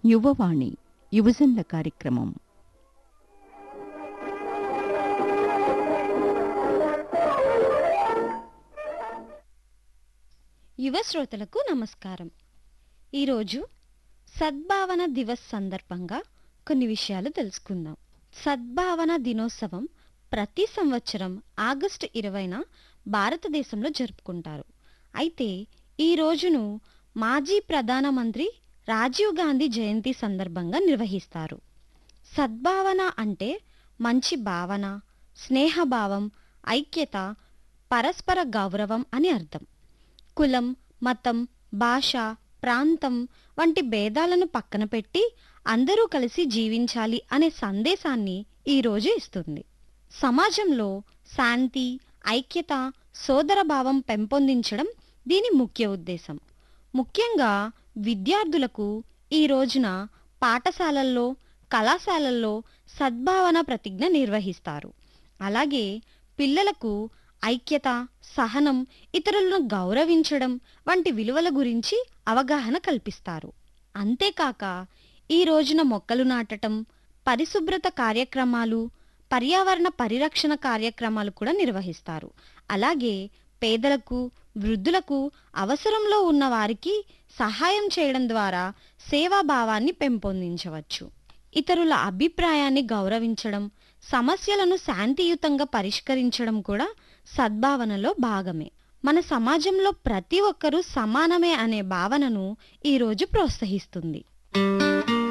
యువవాణి యువజనుల కార్యక్రమం యువ శ్రోతలకు నమస్కారం ఈరోజు సద్భావన దివస్ సందర్భంగా కొన్ని విషయాలు తెలుసుకుందాం సద్భావన దినోత్సవం ప్రతి సంవత్సరం ఆగస్టు ఇరవైన భారతదేశంలో జరుపుకుంటారు అయితే ఈ రోజును మాజీ ప్రధానమంత్రి రాజీవ్ గాంధీ జయంతి సందర్భంగా నిర్వహిస్తారు సద్భావన అంటే మంచి భావన స్నేహభావం ఐక్యత పరస్పర గౌరవం అని అర్థం కులం మతం భాష ప్రాంతం వంటి భేదాలను పక్కన పెట్టి అందరూ కలిసి జీవించాలి అనే సందేశాన్ని ఈరోజు ఇస్తుంది సమాజంలో శాంతి ఐక్యత సోదరభావం పెంపొందించడం దీని ముఖ్య ఉద్దేశం ముఖ్యంగా విద్యార్థులకు ఈ రోజున పాఠశాలల్లో కళాశాలల్లో సద్భావన ప్రతిజ్ఞ నిర్వహిస్తారు అలాగే పిల్లలకు ఐక్యత సహనం ఇతరులను గౌరవించడం వంటి విలువల గురించి అవగాహన కల్పిస్తారు అంతేకాక ఈ రోజున మొక్కలు నాటటం పరిశుభ్రత కార్యక్రమాలు పర్యావరణ పరిరక్షణ కార్యక్రమాలు కూడా నిర్వహిస్తారు అలాగే పేదలకు వృద్ధులకు అవసరంలో ఉన్న వారికి సహాయం చేయడం ద్వారా సేవాభావాన్ని పెంపొందించవచ్చు ఇతరుల అభిప్రాయాన్ని గౌరవించడం సమస్యలను శాంతియుతంగా పరిష్కరించడం కూడా సద్భావనలో భాగమే మన సమాజంలో ప్రతి ఒక్కరూ సమానమే అనే భావనను ఈరోజు ప్రోత్సహిస్తుంది